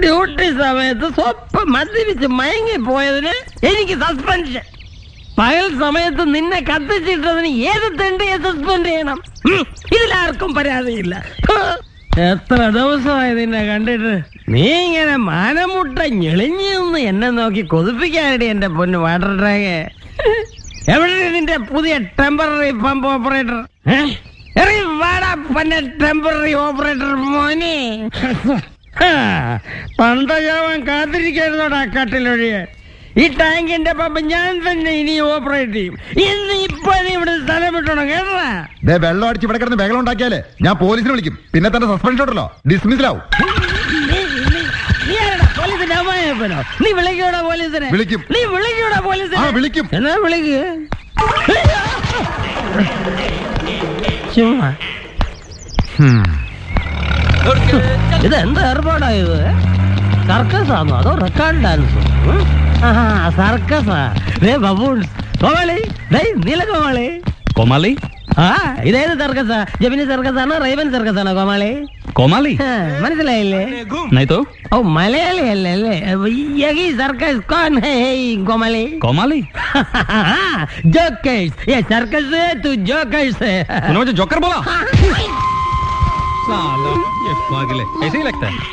Duty സമയത്ത് സ്വപ്പം മദ്യപിച്ച് മയങ്ങി പോയതിന് എനിക്ക് സസ്പെൻഷൻ പകൽ സമയത്ത് നിന്നെ കത്തിച്ചിട്ടതിന് ഏത് തെണ്ടിയെ സസ്പെൻഡ് ചെയ്യണം ഉം, ഇതിലാർക്കും പരാതിയില്ല ഹ്, എത്ര ദിവസമായി നിന്നെ കണ്ടിട്ട് നീ ഇങ്ങനെ മാനമുട്ട ഞെളിഞ്ഞു നിന്ന് എന്നെ നോക്കി കൊതിപ്പിക്കാനടി എന്റെ പൊന്ന് വാട്ടർ ട്രാഗ് എവിടെ നിന്റെ പുതിയ ടെമ്പററി പമ്പ് ഓപ്പറേറ്റർ എറി വാടാ പന്ന ടെമ്പററി ഓപ്പറേറ്റർ മോനെ ഹാ, പണ്ടയാവൻ കാത്തിരിക്കായിരുന്നോടാ കട്ടിലൊഴിയെ ഈ ടാങ്കിന്റെ പമ്പ് ഞാൻ തന്നെ ഇനി ഓപ്പറേറ്റ് ചെയ്യും ഇന്ന് ഇപ്പൊ നീ ഇവിടെ സ്ഥലം വിട്ടോണം കേട്ടാ ദേ വെള്ളം അടിച്ച് ഇവിടെ കിടന്ന് ബഹളം ഉണ്ടാക്കിയാലേ ഞാൻ പോലീസിനെ വിളിക്കും പിന്നെ തന്നെ സസ്പെൻഷൻ ഉണ്ടല്ലോ ഡിസ്മിസിലാവും നീ- നീ- നീ ആരെടാ? പോലീസിന്റെ അമ്മായിയപ്പനോ? നീ വിളിക്കൂടാ പോലീസിനെ വിളിക്കും. നീ വിളിക്കൂടാ പോലീസിനെ ആ വിളിക്കും എന്നാ വിളിക്ക് ചുമ്മാ ഇത് എന്ത് ഏർപ്പാടായത് സർക്കസ് ആണോ അതോ റെക്കോർഡ് ഡാൻസ് സർക്കസാ ദേ ബബൂൺസ് കോമാളി ദേ നീലകോമാളി കോമാളി ആ ഇതേത് സർക്കസാ ജമിനി സർക്കസ് ആണോ റൈവൻ സർക്കസ് ആണോ കോമാളി കോമാളി ആ, മനസ്സിലായില്ലേ नहीं तो ഓ മലയാളി അല്ലേ അല്ലേ യഹി സർക്കസ് കോൺ ഹേ കോമാളി कोमाली जोकर्स ये सर्कस है तू जोकर्स है तूने मुझे जोकर बोला साला ये पागल है ऐसे ही लगता है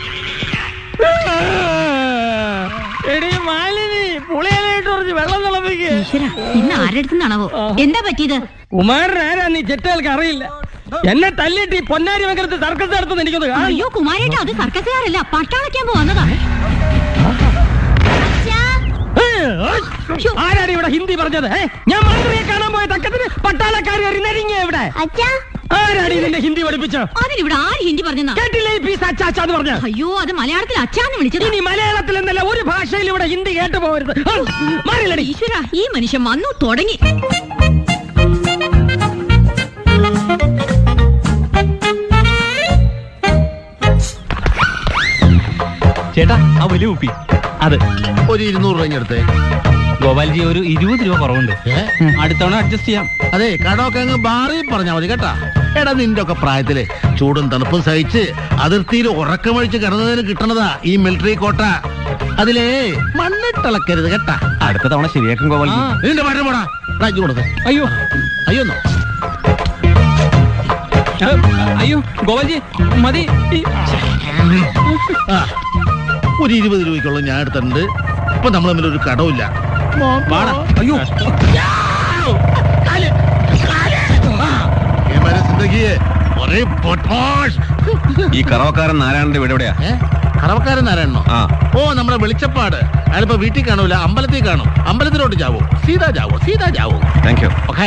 എടി മാലിനി പുളിയലായിട്ട് കുറച്ച് വെള്ളം തിളപ്പിക്ക് ഈശ്വര ഇന്ന് ആരുടെ അടുത്തുനിന്നാണാവോ എന്താ പറ്റിയത് കുമാരൻ ആരാ നീ ചെറ്റകൾക്ക് അറിയില്ല എന്നെ തല്ലിട്ട് ഈ പൊന്നാരി വെക്കരത്ത് സർക്കസ് നടത്തുന്ന എനിക്കൊന്ന് കാണും അയ്യോ കുമാരേട്ട അത് സർക്കസുകാരല്ല പട്ടാളയ്ക്കാൻ പോന്നതാ ആരാണ് ഇവിടെ ഹിന്ദി പറഞ്ഞത് ഏ? ഞാൻ മന്ത്രിയെ കാണാൻ പോയ തക്കത്തിന് പട്ടാളക്കാർ കയറി നരിഞ്ഞ ഇവിടെ ആരാണ് ഇതിന്റെ ഹിന്ദി പഠിപ്പിച്ചോ അതിനിവിടെ ആര് ഹിന്ദി പറഞ്ഞെന്നാ കേട്ടില്ലേ ഈ പീസ് അച്ചാച്ചാന്ന് പറഞ്ഞ അയ്യോ അത് മലയാളത്തിൽ അച്ഛാന്ന് വിളിച്ചത് ഇനി മലയാളത്തിൽ എന്നല്ല ഒരു ഭാഷയിൽ ഇവിടെ ഹിന്ദി കേട്ടു പോകരുത് ആ, മാറില്ലടി ഈശ്വര ഈ മനുഷ്യൻ വന്നു തുടങ്ങി ചേട്ടാ ആ വലിയ കുപ്പി അത് ഒരു ഇരുന്നൂറ് രൂപ എടുത്തേ ഗോപാൽജി ഒരു ഇരുപത് രൂപ കുറവുണ്ട് അടുത്തവണ അഡ്ജസ്റ്റ് ചെയ്യാം അതെ കടമൊക്കെ അങ്ങ് ബാറി പറഞ്ഞാ മതി കേട്ടാ എടാ നിന്റെ ഒക്കെ പ്രായത്തില് ചൂടും തണുപ്പും സഹിച്ച് അതിർത്തിയിൽ ഉറക്കമഴിച്ച് കിടന്നതിന് കിട്ടണതാ ഈ മിലിറ്ററി കോട്ട അതിലേ മണ്ണിട്ടിളക്കരുത് കേട്ടാ അടുത്ത തവണ ശരിയാക്കും ഗോപാൽജി നിന്റെ മരം പോടാ രാജ്യം കൊടുത്തേ അയ്യോ അയ്യോന്നോ ആ, അയ്യോ ഗോപാൽജി മതി ഈ- ആ ഒരു ഇരുപത് രൂപയ്ക്കുള്ള ഞാൻ എടുത്തിട്ടുണ്ട് ഇപ്പൊ നമ്മൾ തമ്മിൽ ഒരു കടവില്ല വാടാ അയ്യോ ഈ കറവക്കാരൻ നാരായണന്റെ വീട് എവിടെയാ കറവക്കാരൻ ആരാണോ ആ ഓ നമ്മുടെ വെളിച്ചപ്പാട് അയാളിപ്പോ വീട്ടിൽ കാണൂല അമ്പലത്തിൽ കാണും അമ്പലത്തിലോട്ട് ചാവോ സീതാ ചാവോ സീതാ ചാവോ താങ്ക് യു ഓക്കെ